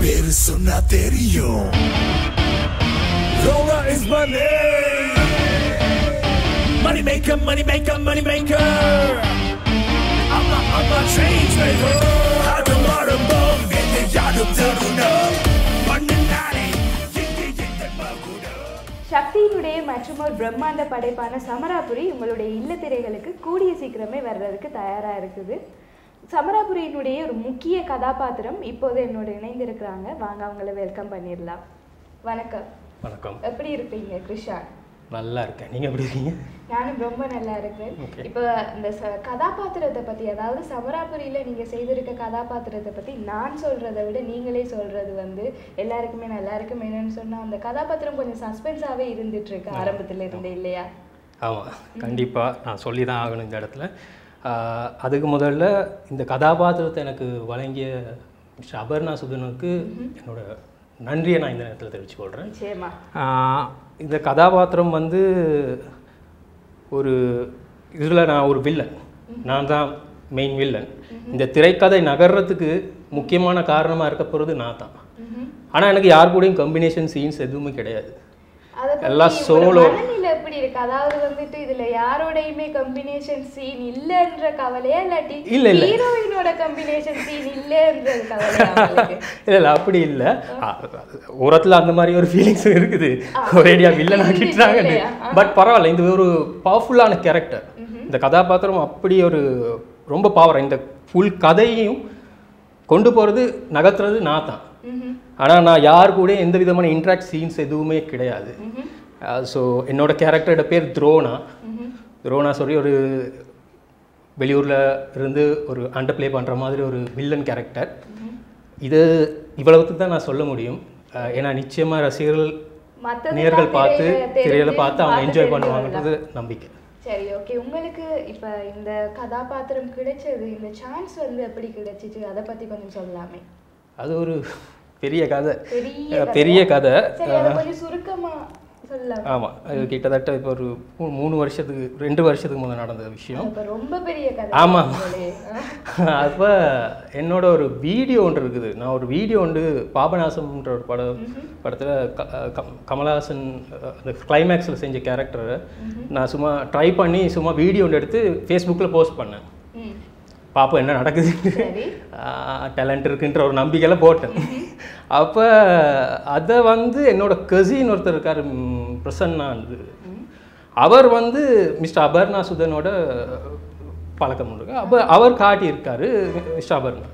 பேரு சொன்னா தெரியும் Lola is my name Money maker, money maker, money maker I'm a, I'm a change maker ஆடும் ஆரம்பம் என்னை யாரும் தருணம் மண்ணினாலே எங்கே எங்கள் மகுடம் சக்தியினுடைய மற்றொரு பிரம்மாண்ட படைப்பான சமராபுரி உங்களுடைய இல்லத்திரைகளுக்கு கூடிய சீக்கிரமே வர்றதுக்கு தயாரா இருக்குது சமராபுரியினுடைய ஒரு முக்கிய கதாபாத்திரம் இப்போது என்னோட இணைந்திருக்கிறாங்க வாங்க அவங்கள வெல்கம் பண்ணிடலாம் வணக்கம் வணக்கம் எப்படி இருப்பீங்க கிருஷான் நல்லா இருக்கேன் நீங்கள் எப்படி இருக்கீங்க நானும் ரொம்ப நல்லா இருக்கிறேன் Okay. இப்போ இந்த ச- கதாபாத்திரத்தை பத்தி அதாவது சமராபுரியில நீங்க செய்திருக்க கதாபாத்திரத்தை பத்தி நான் சொல்றதை விட நீங்களே சொல்றது வந்து எல்லாருக்குமே நல்லா இருக்கும் என்னன்னு சொன்னா அந்த கதாபாத்திரம் கொஞ்சம் சஸ்பென்ஸாவே இருந்துட்டு இருக்கு ஆரம்பத்துல இருந்தே இல்லையா ஆமாம் கண்டிப்பாக நான் சொல்லி தான் ஆகணும் இந்த இடத்துல ஆஹ், அதுக்கு முதல்ல இந்த கதாபாத்திரத்தை எனக்கு வழங்கிய மிஸ்டர் அபர்ணா சுதனுக்கு என்னோட நன்றியை நான் இந்த நேரத்தில் தெரிவிச்சு கொள்கிறேன் நிச்சயமா ஆஹ், இந்த கதாபாத்திரம் வந்து ஒரு இதில் நான் ஒரு வில்லன் நான் தான் மெயின் வில்லன் இந்த திரைக்கதை நகர்றதுக்கு முக்கியமான காரணமாக இருக்க போகிறது நான் தான் ஆனால் எனக்கு யார் கூடயும் காம்பினேஷன் சீன்ஸ் எதுவுமே கிடையாது அத பத்தி எல்லாம் உங்களோட solo. மனநிலை எப்படி இருக்கு அதாவது வந்துட்டு இதுல யாரோடையுமே கம்பினேஷன் சீன் இல்லன்ற கவலையா இல்லாட்டி இல்ல, இல்ல. ஹீரோயினோட கம்பினேஷன் சீன் இல்லன்ற கவலையா உங்களுக்கு? இல்லை இல்லை அப்படி இல்லை ஓரத்தில் அந்த மாதிரி ஒரு ஃபீலிங்ஸ் இருக்குது ஒரேடியா வில்லன் ஆக்கிட்டுறாங்க இல்லையா? பட் பரவாயில்ல இந்த ஒரு பவர்ஃபுல்லான கேரக்டர் இந்த கதாபாத்திரம் அப்படி ஒரு ரொம்ப பவர் இந்த ஃபுல் கதையையும் கொண்டு போகிறது நகர்த்துறது நான் தான் ம்ஹும். ஆனால் நான் யார் கூட எந்த விதமான இன்ட்ராக்ட் சீன்ஸ் எதுவுமே கிடையாது ஸோ என்னோட கேரக்டரோட பேர் துரோணா துரோணா சொல்லி ஒரு வெளியூரில் இருந்து ஒரு அண்டர் ப்ளே பண்ணுற மாதிரி ஒரு வில்லன் கேரக்டர் இது இவ்வளவுக்கு தான் நான் சொல்ல முடியும் அஹ் ஏன்னா நிச்சயமாக ரசிகர்கள் மத்ததெல்லாம் நேர்கள் பார்த்து திரையில தெரிஞ்சு, திரையில பார்த்து அவங்க பார்த்து என்ஜாய் தெரிஞ்சு பண்ணுவாங்கன்றது நம்பிக்கை சரி ஓகே உங்களுக்கு இப்ப இந்த கதாபாத்திரம் கிடைச்சது இந்த சான்ஸ் வந்து எப்படி கிடைச்சிச்சு அதை பத்தி கொஞ்சம் சொல்லலாமே அது ஒரு பெரிய கதை பெரிய அஹ் கதை. பெரிய கதை சரி அதை கொஞ்சம் சுருக்கமா சொல்லலாம் ஆமாம் அது கிட்டத்தட்ட இப்போ ஒரு மூ- மூணு வருஷத்துக்கு ரெண்டு வருஷத்துக்கு முதல்ல நடந்த விஷயம் இப்ப ரொம்ப பெரிய கதை ஆமாம் போலயே. அப்போ என்னோட ஒரு வீடியோ ஒன்று இருக்குது நான் ஒரு வீடியோ ஒன்று பாபநாசம்ன்ற ஒரு படம் படத்தில் கமலஹாசன் அஹ், அந்த கிளைமேக்ஸில் செஞ்ச கேரக்டரை நான் சும்மா ட்ரை பண்ணி சும்மா வீடியோ ஒன்று எடுத்து ஃபேஸ்புக்கில் போஸ்ட் பண்ணேன் ம். பார்ப்போம் என்ன நடக்குது சரி டேலண்ட் இருக்குன்ற ஒரு நம்பிக்கையில் போட்டேன் அப்போ அதை வந்து என்னோட கசின் ஒருத்தர் இருக்கார் ம், பிரசன்னா வந்து அவர் வந்து மிஸ்டர் அபர்ணா சுதனோட பழக்கம் உண்டு அப்போ அவர் காட்டியிருக்காரு மிஸ்டர் அபர்ணா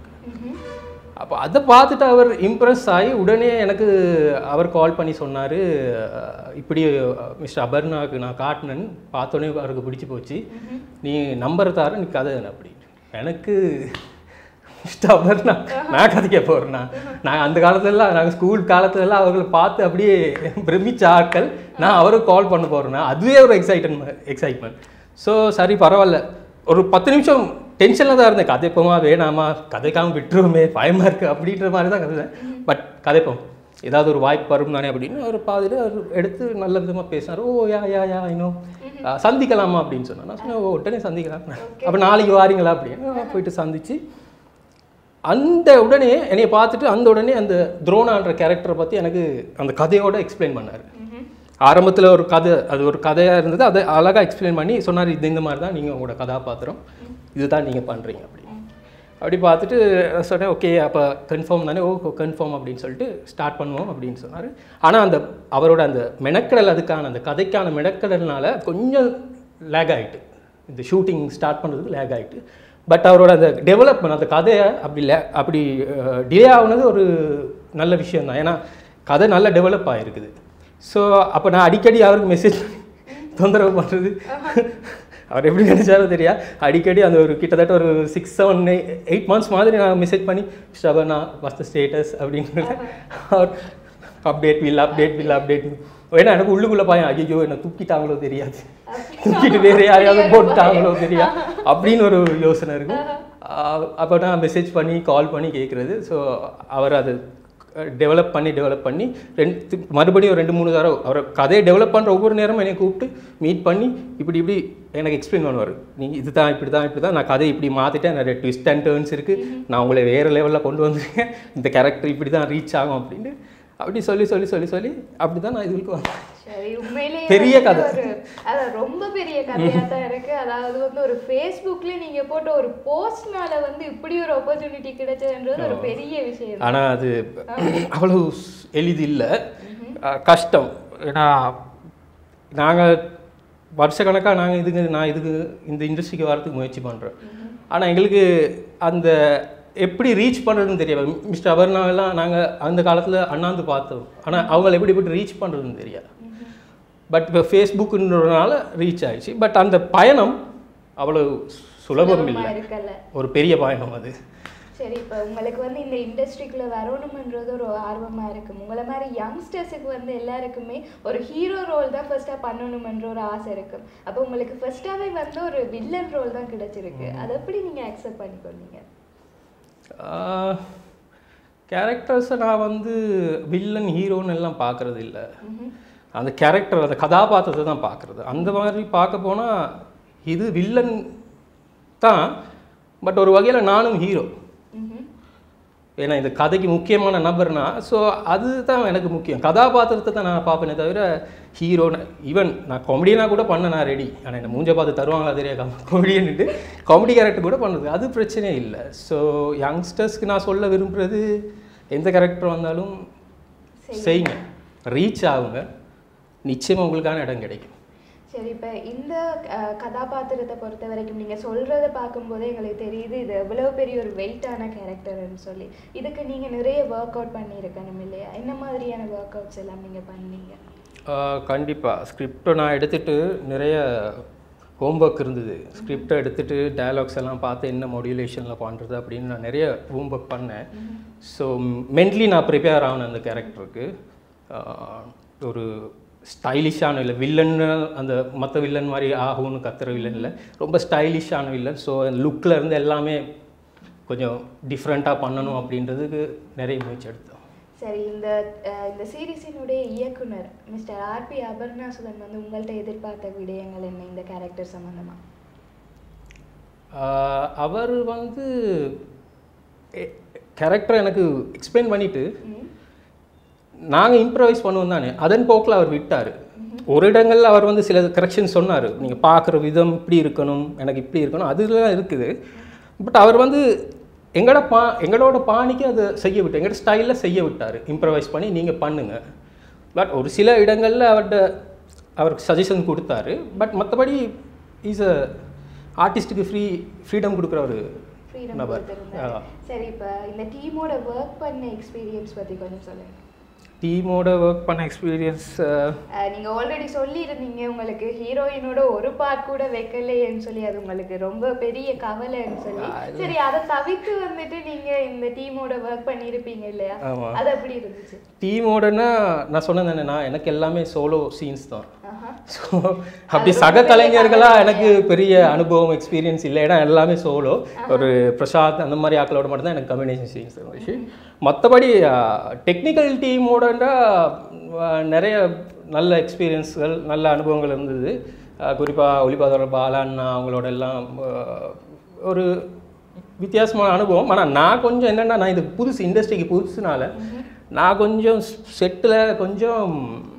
அப்போ அதை பார்த்துட்டு அவர் இம்ப்ரெஸ் ஆகி உடனே எனக்கு அவர் கால் பண்ணி சொன்னார் இப்படி மிஸ்டர் அபர்ணாவுக்கு நான் காட்டினேன்னு பார்த்தோன்னே அவருக்கு பிடிச்சி போச்சு நீ நம்பர் தார நீ கதை அப்படின்னு எனக்கு மிஸ்டர் அபர்ணா நான் கதைக்க போகிறேன்னா நான் அந்த காலத்துலலாம் நாங்கள் ஸ்கூல் காலத்துலலாம் அவர்களை பார்த்து அப்படியே பிரமிச்ச ஆட்கள் நான் அவருக்கு கால் பண்ண போகிறேன்னா அதுவே ஒரு எக்ஸைட்மெண்ட் எக்ஸைட்மெண்ட் ஸோ சரி பரவாயில்ல ஒரு பத்து நிமிஷம் டென்ஷனில் தான் இருந்தேன் கதைப்போமா வேணாமா கதைக்காம விட்டுருவோமே பயமாக இருக்குது அப்படின்ற மாதிரி தான் கதை பட் கதைப்போம் ஏதாவது ஒரு வாய்ப்பு வரும் தானே அப்படின்னு ஒரு பாதியில் அவர் எடுத்து நல்ல விதமாக பேசினார் ஓ யா யா யா இன்னும் சந்திக்கலாமா அப்படின்னு சொன்னேன் நான் சொன்னேன் ஓ உடனே சந்திக்கலாம் அப்போ நாளைக்கு வாரீங்களா அப்படின்னு நான் போயிட்டு சந்திச்சு அந்த உடனே என்னைய பார்த்துட்டு அந்த உடனே அந்த துரோணான்ற கேரக்டரை பற்றி எனக்கு அந்த கதையோட எக்ஸ்பிளைன் பண்ணார் ஆரம்பத்தில் ஒரு கதை அது ஒரு கதையாக இருந்தது அதை அழகாக எக்ஸ்பிளைன் பண்ணி சொன்னார் இது இந்த மாதிரி தான் நீங்கள் உங்களோட கதாபாத்திரம் இதுதான் நீங்கள் பண்ணுறீங்க அப்படின்னு அப்படி பார்த்துட்டு நான் சொன்னேன் ஓகே அப்போ கன்ஃபார்ம் தானே ஓ கன்ஃபார்ம் அப்படின்னு சொல்லிட்டு ஸ்டார்ட் பண்ணுவோம் அப்படின்னு சொன்னார் ஆனால் அந்த அவரோட அந்த மெனக்கடல் அதுக்கான அந்த கதைக்கான மெனக்கடல்னால கொஞ்சம் லேக் ஆயிட்டு இந்த ஷூட்டிங் ஸ்டார்ட் பண்ணுறதுக்கு லேக் ஆயிட்டு பட் அவரோட அந்த டெவலப்மெண்ட் அந்த கதையை அப்படி லே அப்படி டிலே ஆகுனது ஒரு நல்ல விஷயம் தான் ஏன்னா கதை நல்லா டெவலப் ஆகிருக்குது ஸோ அப்போ நான் அடிக்கடி அவருக்கு மெசேஜ் தொந்தரவு பண்ணுறது அவர் எப்படி நினைச்சாரோ தெரியா அடிக்கடி அந்த ஒரு கிட்டத்தட்ட ஒரு சிக்ஸ் செவன் எயிட் மந்த்ஸ் மாதிரி நான் மெசேஜ் பண்ணி ஷபனா வாஸ் த ஸ்டேட்டஸ் அப்படின்னு அவர் update will update will update ஏன்னா எனக்கு உள்ளுக்குள்ளே பையன் ஐயோ என்ன தூக்கிட்டாங்களோ தெரியாது தூக்கிட்டு வேறு யாரையாவது போட்டாங்களோ தெரியா அப்படின்னு ஒரு யோசனை இருக்கும் அப்போ நான் மெசேஜ் பண்ணி கால் பண்ணி கேட்குறது ஸோ அவர் அது டெவலப் பண்ணி டெவலப் பண்ணி ரெண்டு மறுபடியும் ரெண்டு மூணு தடவை அவரை கதையை டெவலப் பண்ணுற ஒவ்வொரு நேரமும் என்னை கூப்பிட்டு மீட் பண்ணி இப்படி இப்படி எனக்கு எக்ஸ்பிளைன் பண்ணுவார் நீங்கள் இது தான் இப்படி தான் இப்படி தான் நான் கதையை இப்படி மாற்றிட்டேன் நிறைய ட்விஸ்ட் அண்ட் டேர்ன்ஸ் இருக்குது நான் உங்களை வேறு லெவலில் கொண்டு வந்திருக்கேன் இந்த கேரக்டர் இப்படி தான் ரீச் ஆகும் அப்படின்னு அப்படி சொல்லி சொல்லி சொல்லி சொல்லி அப்படி தான் நான் இதுக்கு வந்தேன் சரி உண்மையிலேயே பெரிய வந்து கதை. ஒரு அதான் ரொம்ப பெரிய கதையா தான் இருக்கு அதாவது வந்து ஒரு ஃபேஸ்புக்ல நீங்க போட்ட ஒரு போஸ்ட்னால வந்து இப்படி ஒரு ஆப்பர்ச்சுனிட்டி கிடைச்சதுன்றது ஒரு பெரிய விஷயம் ஆனால் அது அவ்வளவு எளிது இல்லை கஷ்டம் ஏன்னா நாங்கள் வருஷக்கணக்காக நாங்கள் இதுக்கு நான் இதுக்கு இந்த இண்டஸ்ட்ரிக்கு வரதுக்கு முயற்சி பண்ணுறோம் ஆனால் எங்களுக்கு அந்த எப்படி ரீச் பண்ணுறதுன்னு தெரியாது மிஸ்டர் அபர்ணாவெல்லாம் நாங்கள் அந்த காலத்தில் அண்ணாந்து பார்த்தோம் ஆனால் அவங்கள எப்படி எப்படி ரீச் பண்ணுறதுன்னு தெரியாது பட் இப்போ ஃபேஸ்புக்குன்றதுனால ரீச் ஆயிடுச்சு பட் அந்த பயணம் அவ்வளோ சுலபம் இல்லை சுலபமா இருக்கல ஒரு பெரிய பயணம் அது சரி இப்போ உங்களுக்கு வந்து இந்த இண்டஸ்ட்ரிக்குள்ள வரணுமன்றது ஒரு ஆர்வமா இருக்கும் உங்களை மாதிரி யங்ஸ்டர்ஸுக்கு வந்து எல்லாருக்குமே ஒரு ஹீரோ ரோல் தான் ஃபர்ஸ்டா பண்ணணுமன்ற ஒரு ஆசை இருக்கும் அப்போ உங்களுக்கு ஃபர்ஸ்டாவே வந்து ஒரு வில்லன் ரோல் தான் கிடைச்சிருக்கு அதை எப்படி நீங்க அக்செப்ட் பண்ணிக்கொண்டீங்க கேரக்டர்ஸை நான் வந்து வில்லன் ஹீரோன்னு எல்லாம் பார்க்கறது இல்லை அந்த கேரக்டர் அந்த கதாபாத்திரத்தை தான் பார்க்குறது அந்த மாதிரி பார்க்க போனால் இது வில்லன் தான் பட் ஒரு வகையில் நானும் ஹீரோ ம்ஹும். ஏன்னா இந்த கதைக்கு முக்கியமான நபர்னா ஸோ அதுதான் எனக்கு முக்கியம் கதாபாத்திரத்தை தான் நான் பார்ப்பேனே தவிர ஹீரோ ஈவன் நான் காமெடியனா கூட பண்ண நான் ரெடி ஆனால் என்ன மூஞ்ச பார்த்து தருவாங்களா தெரியாது காமெடியன்ட்டு காமெடி கேரக்டர் கூட பண்ணுறது அது பிரச்சனையே இல்லை ஸோ யங்ஸ்டர்ஸ்க்கு நான் சொல்ல விரும்புகிறது எந்த கேரக்டர் வந்தாலும் செய்யுங்க ரீச் ஆகுங்க நிச்சயமாக உங்களுக்கான இடம் கிடைக்கும் சரி இப்போ இந்த அஹ், கதாபாத்திரத்தை பொறுத்த வரைக்கும் நீங்கள் சொல்கிறத பார்க்கும்போதே எங்களுக்கு தெரியுது இது எவ்வளோ பெரிய ஒரு வெயிட்டான கேரக்டர்னு சொல்லி இதுக்கு நீங்கள் நிறைய ஒர்க் அவுட் பண்ணியிருக்கணும் இல்லையா என்ன மாதிரியான ஒர்க் அவுட்ஸ் எல்லாம் நீங்கள் பண்ணீங்க கண்டிப்பாக ஸ்கிரிப்டை நான் எடுத்துட்டு நிறைய ஹோம்ஒர்க் இருந்தது ஸ்கிரிப்டை எடுத்துட்டு டயலாக்ஸ் எல்லாம் பார்த்து என்ன மாடுலேஷனில் பண்ணுறது அப்படின்னு நான் நிறைய ஹோம்ஒர்க் பண்ணேன் ஸோ மென்ட்லி நான் ப்ரிப்பேர் ஆனேன் அந்த கேரக்டருக்கு ஒரு ஸ்டைலிஷான இல்லை வில்லன் அந்த மற்ற வில்லன் மாதிரி ஆகும்னு கத்துற வில்லன் இல்லை ரொம்ப ஸ்டைலிஷான வில்லன் ஸோ லுக்கில் இருந்து எல்லாமே கொஞ்சம் டிஃப்ரெண்ட்டாக பண்ணணும் அப்படின்றதுக்கு நிறைய முயற்சி எடுத்தோம் சரி இந்த அஹ், இந்த சீரீஸினுடைய இயக்குனர் மிஸ்டர் ஆர்பி அபர்ணாசுதன் வந்து உங்கள்கிட்ட எதிர்பார்த்த விடயங்கள் என்ன இந்த கேரக்டர் சம்மந்தமா ஆஹ் அவர் வந்து கேரக்டர் எனக்கு எக்ஸ்பிளைன் பண்ணிட்டு ம் நாங்கள் இம்ப்ரவைஸ் பண்ணுவோம் தானே அதன் போக்கில் அவர் விட்டார் ஒரு இடங்களில் அவர் வந்து சில கரெக்ஷன் சொன்னார் நீங்கள் பார்க்குற விதம் இப்படி இருக்கணும் எனக்கு இப்படி இருக்கணும் அதுலாம் இருக்குது பட் அவர் வந்து எங்களோட பா எங்களோட பாணிக்கு அதை செய்ய விட்டு எங்களோட ஸ்டைலில் செய்ய விட்டார் இம்ப்ரவைஸ் பண்ணி நீங்கள் பண்ணுங்கள் பட் ஒரு சில இடங்களில் அவர்கிட்ட அவருக்கு சஜஷன் கொடுத்தாரு பட் மற்றபடி இஸ் அ ஆர்டிஸ்ட்டுக்கு ஃப்ரீ ஃப்ரீடம் கொடுக்குற ஒரு ஃப்ரீடம் நபர் கொடுத்துருந்தாரு சரி இப்போ இந்த டீமோட ஒர்க் பண்ண எக்ஸ்பீரியன்ஸ் பற்றி கொஞ்சம் சொல்லுங்க டீமோட ஒர்க் பண்ண எக்ஸ்பீரியன்ஸ் அஹ் நீங்க ஆல்ரெடி சொல்லி இருந்தீங்க உங்களுக்கு ஹீரோயினோட ஒரு பார்ட் கூட வைக்கலையேன்னு சொல்லி அது உங்களுக்கு ரொம்ப பெரிய கவலைன்னு சொல்லி சரி அதை தவிர்த்து வந்துட்டு நீங்க இந்த டீமோட ஒர்க் பண்ணியிருப்பீங்க இல்லையா ஆமா. அது எப்படி இருந்துச்சு டீமோடனா நான் சொன்னேன் தானே நான் எனக்கு எல்லாமே சோலோ சீன்ஸ் தான் ஆஹா. ஸோ அப்படி சக கலைஞர்களாக எனக்கு பெரிய அனுபவம் எக்ஸ்பீரியன்ஸ் இல்லை ஏன்னா எல்லாமே சோலோ ஒரு பிரசாத் அந்த மாதிரி ஆக்களோட மட்டும் தான் எனக்கு கம்யூனிகேஷன் சீன்ஸ் இருந்துச்சு மற்றபடி டெக்னிக்கல் டீமோடனா நிறைய நல்ல எக்ஸ்பீரியன்ஸ்கள் நல்ல அனுபவங்கள் இருந்தது குறிப்பாக ஒளிபாதோட பாலாண்ணா அவங்களோட எல்லாம் ஆஹ், ஒரு வித்தியாசமான அனுபவம் ஆனால் நான் கொஞ்சம் என்னென்னா நான் இது புதுசு இண்டஸ்ட்ரிக்கு புதுசுனால நான் கொஞ்சம் செட்டில் கொஞ்சம்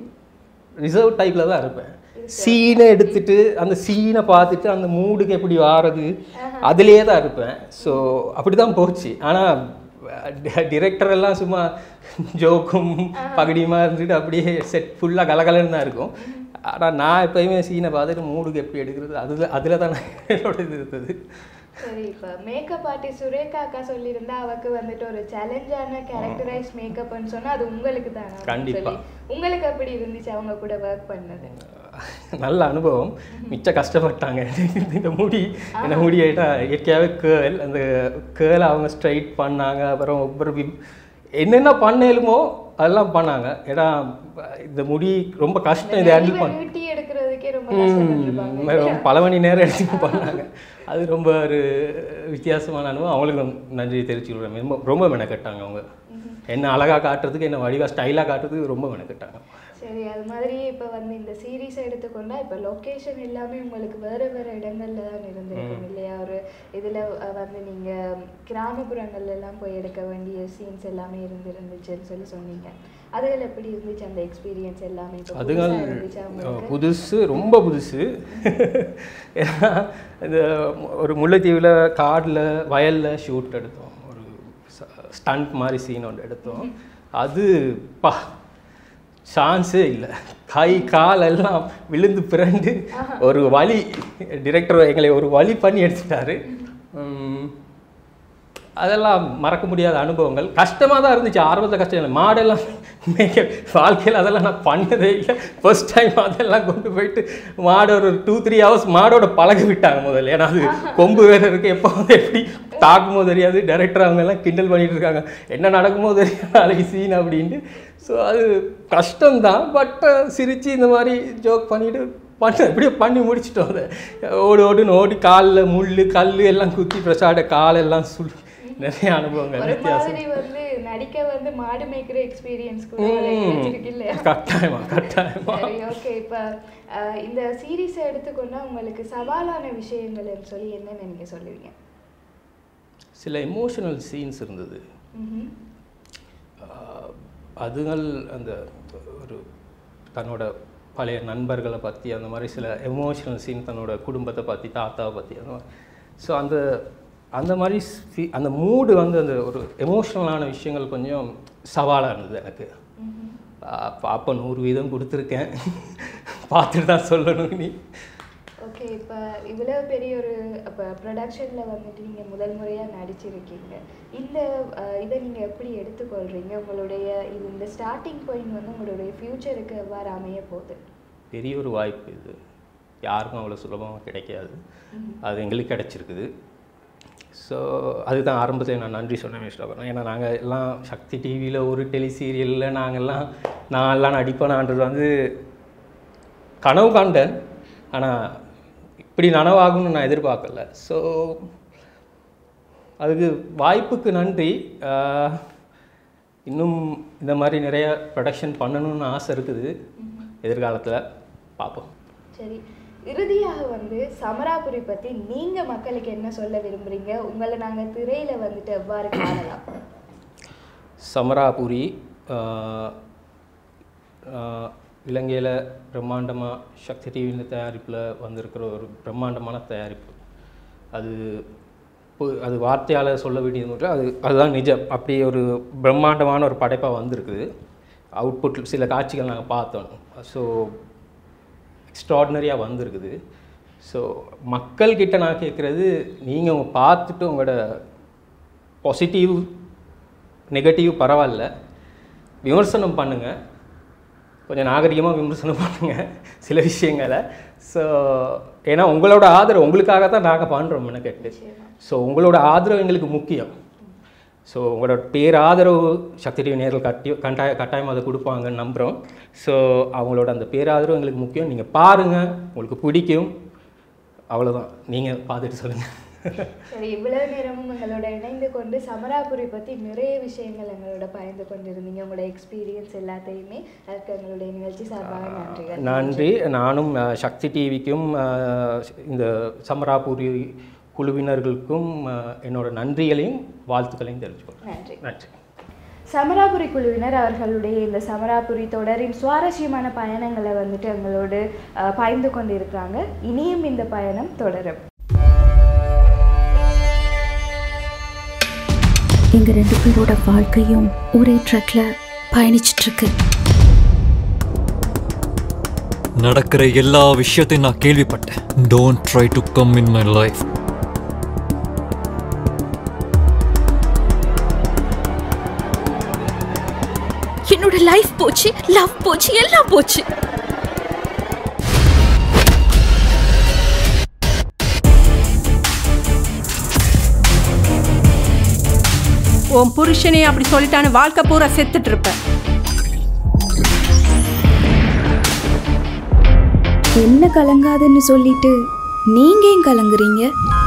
ரிசர்வ் டைப்பில் தான் இருப்பேன் சீனை எடுத்துட்டு அந்த சீனை பார்த்துட்டு அந்த மூடுக்கு எப்படி வாரது அதுலேயே தான் இருப்பேன் ஸோ அப்படி தான் போச்சு ஆனால் டிரெக்டர் எல்லாம் சும்மா ஜோக்கும் பகடியுமா இருந்துட்டு அப்படியே செட் ஃபுல்லாக கலகலன்னு தான் இருக்கும் ஆனால் நான் எப்பயுமே சீனை பார்த்துட்டு மூடுக்கு எப்படி எடுக்கிறது அதில் அதில் தான் என்னோட இது இருந்தது சரி இப்போ மேக்கப் ஆர்டிஸ்ட் சுரேகா அக்கா சொல்லியிருந்தா அவக்கு வந்துட்டு ஒரு சேலஞ்சான கேரக்டரைஸ் மேக்கப்னு சொன்னா அது உங்களுக்கு தானே கண்டிப்பா. உங்களுக்கு எப்படி இருந்துச்சு அவங்க கூட ஒர்க் பண்ணது நல்ல அனுபவம் மிச்ச கஷ்டப்பட்டாங்க இந்த முடி இந்த முடி ஆகிட்டா இயற்கையாகவே கேர்ள் அந்த கேர்ளை அவங்க ஸ்ட்ரைட் பண்ணாங்க அப்புறம் ஒவ்வொரு வி- என்னென்ன பண்ணலுமோ அதெல்லாம் பண்ணாங்க ஏன்னா இந்த முடி ரொம்ப கஷ்டம் இதை ஹேண்டில் பண்ண நீட்டி எடுக்கிறதுக்கே ரொம்ப கஷ்டப்பட்டிருப்பாங்க ம், பல மணி நேரம் எடுத்து பண்ணாங்க அது ரொம்ப ஒரு வித்தியாசமான அனுபவம் அவங்களுக்கும் நன்றி தெரிவிச்சுக்கிறேன் ரொம்ப ரொம்ப மெனக்கட்டாங்க அவங்க என்ன அழகாக காட்டுறதுக்கு என்ன வடிவாக ஸ்டைலாக காட்டுறதுக்கு ரொம்ப மெனக்கட்டாங்க சரி அது மாதிரி இப்போ வந்து இந்த சீரீஸ் எடுத்துக்கொண்டா இப்போ லொக்கேஷன் எல்லாமே உங்களுக்கு வேறு வேறு இடங்கள்ல தான் இருந்திருக்கும் இல்லையா ஒரு இதில் வந்து நீங்கள் கிராமப்புறங்கள்ல எல்லாம் போய் எடுக்க வேண்டிய சீன்ஸ் எல்லாமே இருந்துருந்துச்சுன்னு சொல்லி சொன்னீங்க அதுகள் எப்படி இருந்துச்சு அந்த எக்ஸ்பீரியன்ஸ் எல்லாமே இப்போ அதுகள் புதுசா இருந்துச்சா உங்களுக்கு புதுசு ரொம்ப புதுசு ஏன்னா இந்த ஒரு முல்லைத்தீவில் காடில் வயலில் ஷூட் எடுத்தோம் ஒரு ஸ்டண்ட் மாதிரி சீன் ஒன்று எடுத்தோம் அது பா சான்ஸே இல்லை கை கால் எல்லாம் விழுந்து பிறண்டு ஒரு வழி டிரெக்டர் எங்களை ஒரு வழி பண்ணி எடுத்துட்டாரு உம், அதெல்லாம் மறக்க முடியாத அனுபவங்கள் கஷ்டமாக தான் இருந்துச்சு ஆரம்பத்தில் கஷ்டம் இல்லை மாடெல்லாம் மேய்க்க வாழ்க்கையில் அதெல்லாம் நான் பண்ணதே இல்லை ஃபர்ஸ்ட் டைம் அதெல்லாம் கொண்டு போயிட்டு மாடு ஒரு டூ த்ரீ ஹவர்ஸ் மாடோட பழக விட்டாங்க முதல்ல ஏன்னா அது கொம்பு வேறு இருக்குது எப்போ வந்து எப்படி தாக்குமோ தெரியாது டைரக்டர் அவங்க எல்லாம் கிண்டல் பண்ணிட்டு இருக்காங்க என்ன நடக்குமோ தெரியாது நாளைக்கு சீன் அப்படின்ட்டு ஸோ அது கஷ்டம்தான் பட் சிரித்து இந்த மாதிரி ஜோக் பண்ணிட்டு பண்ண எப்படியோ பண்ணி முடிச்சிட்டோம் அதை ஓடு ஓடுன்னு ஓடி காலில் முள் கல் எல்லாம் குத்தி பிரசாட காலெல்லாம் சுள் நிறைய அனுபவங்கள் ஒரு வித்தியாசம் மாதிரி வந்து நடிக்க வந்து மாடு மேய்க்கிற எக்ஸ்பீரியன்ஸ் கூட ம். கிடைச்சிருக்கு இல்லையா கட்டாயமா கட்டாயமா சரி ஓகே இப்போ இந்த சீரீஸை எடுத்துக்கொண்டா உங்களுக்கு சவாலான விஷயங்கள்னு சொல்லி என்னன்னு நீங்க சொல்லுவீங்க சில எமோஷனல் சீன்ஸ் இருந்தது ம்ஹும். ஆஹ் அதுகள் அந்த ஒரு தன்னோட பழைய நண்பர்களை பற்றி அந்த மாதிரி சில எமோஷனல் சீன் தன்னோட குடும்பத்தை பற்றி தாத்தாவை பற்றி அந்த மாதிரி ஸோ அந்த அந்த மாதிரி fee- அந்த மூடு வந்து அந்த ஒரு எமோஷ்னலான விஷயங்கள் கொஞ்சம் சவாலாக இருந்தது எனக்கு ஆஹ் பாப்பா நூறு வீதம் கொடுத்துருக்கேன் பார்த்துட்டு தான் சொல்லணும் நீ ஓகே இப்போ இவ்வளவு பெரிய ஒரு இப்போ ப்ரொடக்ஷனில் வந்துட்டு நீங்கள் முதல் முறையாக நடிச்சிருக்கீங்க இந்த அஹ், இதை நீங்கள் எப்படி எடுத்துக்கொள்கிறீங்க உங்களுடைய இது இந்த ஸ்டார்டிங் பாயிண்ட் வந்து உங்களுடைய ஃப்யூச்சருக்கு எவ்வாறு அமைய போகுது பெரிய ஒரு வாய்ப்பு இது யாருக்கும் அவ்வளோ சுலபமாக கிடைக்காது அது எங்களுக்கு கிடைச்சிருக்குது ஸோ அதுதான் ஆரம்பத்தில் நான் நன்றி சொன்னேன் இஷ்டப்படுறேன் ஏன்னா நாங்கள் எல்லாம் சக்தி டிவியில் ஒரு டெலி சீரியலில் நாங்கள்லாம் நான் எல்லாம் நடிப்பேனான்றது வந்து கனவு காண்டேன் ஆனால் இப்படி நனவாகும்னு நான் எதிர்பார்க்கல ஸோ அதுக்கு வாய்ப்புக்கு நன்றி ஆஹ், இன்னும் இந்த மாதிரி நிறைய ப்ரொடக்ஷன் பண்ணணும்னு ஆசை இருக்குது எதிர்காலத்தில் பார்ப்போம் சரி இறுதியாக வந்து சமராபுரி பற்றி நீங்கள் மக்களுக்கு என்ன சொல்ல விரும்புகிறீங்க உங்களை நாங்கள் திரையில் வந்துட்டு எவ்வாறு காணலாம் சமராபுரி இலங்கையில் பிரம்மாண்டமாக சக்தி டிவியின் தயாரிப்பில் வந்திருக்கிற ஒரு பிரம்மாண்டமான தயாரிப்பு அது பொ- அது வார்த்தையால் சொல்ல வேண்டியது மட்டும் அது அதுதான் நிஜம் அப்படி ஒரு பிரம்மாண்டமான ஒரு படைப்பாக வந்திருக்குது அவுட்புட் சில காட்சிகள் நாங்கள் பார்த்தோம் ஸோ எக்ஸ்ட்ராடினரியாக வந்திருக்குது ஸோ மக்கள்கிட்ட நான் கேட்குறது நீங்கள் உங்க பார்த்துட்டு உங்களோட பாசிட்டிவ் நெகட்டிவ் பரவாயில்ல விமர்சனம் பண்ணுங்கள் கொஞ்சம் நாகரிகமாக விமர்சனம் பண்ணுங்கள் சில விஷயங்களை ஸோ ஏன்னா உங்களோட ஆதரவு உங்களுக்காக தான் நாங்கள் பண்ணுறோம் மெனக்கெட்டு ஸோ உங்களோட ஆதரவு எங்களுக்கு முக்கியம் ஸோ உங்களோட பேர் ஆதரவு சக்தி டிவி நேரில் கட்டி கட்டாய கட்டாயம் அதை கொடுப்பாங்கன்னு நம்புகிறோம் ஸோ அவங்களோட அந்த பேராதரவு எங்களுக்கு முக்கியம் நீங்கள் பாருங்கள் உங்களுக்கு பிடிக்கும் அவ்வளோதான் நீங்கள் பார்த்துட்டு சொல்லுங்கள் சரி இவ்வளவு நேரமும் எங்களோட இணைந்து கொண்டு சமராபுரி பற்றி நிறைய விஷயங்கள் எங்களோட பகிர்ந்து கொண்டிருந்தீங்க உங்களோட எக்ஸ்பீரியன்ஸ் எல்லாத்தையுமே அதுக்கு எங்களுடைய நிகழ்ச்சி சார்பாக நன்றிகள் நன்றி நானும் அஹ், சக்தி டிவிக்கும் அஹ், இந்த சமராபுரி குழுவினர்களுக்கும் அஹ், என்னோட நன்றிகளையும் வாழ்த்துக்களையும் தெரிவிச்சுக்கொள்கிறேன் நன்றி நன்றி சமராபுரி குழுவினர் அவர்களுடைய இந்த சமராபுரி தொடரின் சுவாரஸ்யமான பயணங்களை வந்துட்டு எங்களோடு அஹ், பகிர்ந்து கொண்டு இருக்கிறாங்க இனியும் இந்த பயணம் தொடரும் எங்க ரெண்டு பேரோட வாழ்க்கையும் ஒரே ட்ரக்ல பயணிச்சிட்டு இருக்கு நடக்கிற எல்லா விஷயத்தையும் நான் கேள்விப்பட்டேன் don't try to come in my life என்னோட லைஃப் போச்சு லவ் போச்சு எல்லாம் போச்சு உன் புருஷனே அப்படி சொல்லிட்டான்னு வாழ்க்கை பூரா செத்துட்டு இருப்ப என்ன கலங்காதுன்னு சொல்லிட்டு நீங்க ஏன் கலங்குறீங்க